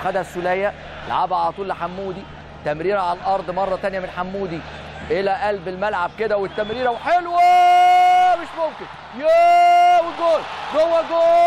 وخدها السوليه لعبها على طول لحمودي تمريره على الارض مره تانية من حمودي الى قلب الملعب كده والتمريره وحلوه مش ممكن يا والجول جوه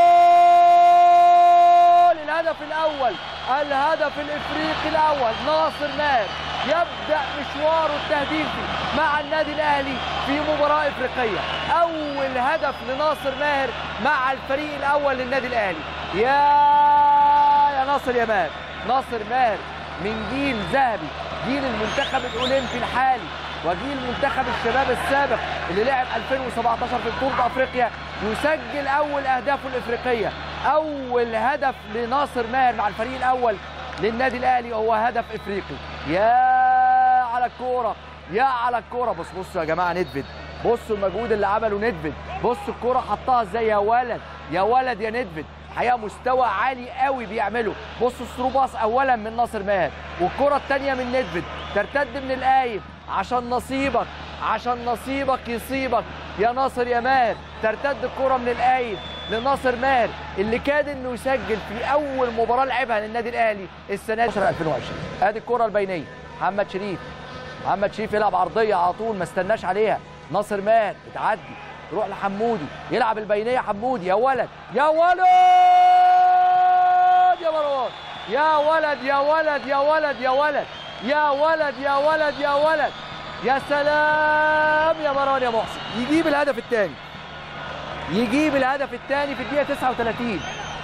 جول الهدف الاول الهدف الافريقي الاول ناصر ماهر يبدا مشواره التهديفي مع النادي الاهلي في مباراه افريقيه اول هدف لناصر ماهر مع الفريق الاول للنادي الاهلي يا يا ناصر يا ماهر ناصر ماهر من جيل ذهبي جيل المنتخب الاولمبي الحالي وجيل منتخب الشباب السابق اللي لعب 2017 في بطوله افريقيا يسجل اول اهدافه الافريقيه اول هدف لناصر ماهر مع الفريق الاول للنادي الاهلي هو هدف افريقي يا على الكوره يا على الكوره بص بصوا يا جماعه ندفد بصوا المجهود اللي عمله ندفد بصوا الكوره حطها ازاي يا ولد يا ولد يا ندفد حقيقه مستوى عالي قوي بيعمله بصوا الثرو باص اولا من ناصر ماهر والكره الثانيه من ندفد ترتد من القايم عشان نصيبك عشان نصيبك يصيبك يا ناصر يا ماهر ترتد الكره من القايم لناصر ماهر اللي كاد انه يسجل في اول مباراه لعبها للنادي الاهلي السنه دي 2020 ادي الكره البينيه محمد شريف محمد شريف يلعب عرضيه على طول ما استناش عليها ناصر ماهر بتعدي تروح لحمودي يلعب البينيه حمودي يا ولد يا ولد يا مروان يا ولد يا ولد يا ولد يا ولد يا ولد يا ولد يا ولد يا سلام يا مروان يا محسن يجيب الهدف الثاني يجيب الهدف الثاني في الدقيقه 39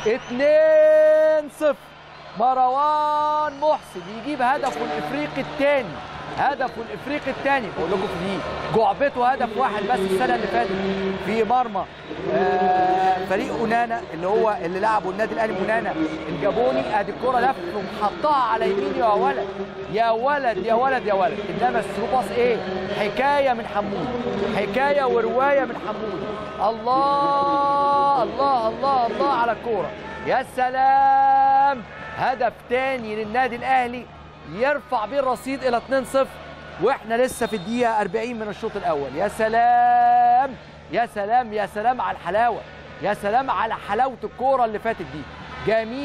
2 0 مروان محسن يجيب هدفه الافريقي الثاني هدفه الافريقي الثاني بقول لكم في جعبته هدف واحد بس السنه اللي فاتت في مرمى آه فريق اونانا اللي هو اللي لعبه النادي الاهلي اونانا الجابوني ادي الكره لف وحطها على يمين يا ولد يا ولد يا ولد يا ولد انما الثروباص ايه حكايه من حمود حكايه وروايه من حمود الله الله الله الله على الكوره يا سلام هدف تاني للنادي الاهلي يرفع بيه الرصيد الى 2-0 واحنا لسه في الدقيقه 40 من الشوط الاول يا سلام يا سلام يا سلام على الحلاوه يا سلام على حلاوه الكوره اللي فاتت دي جميل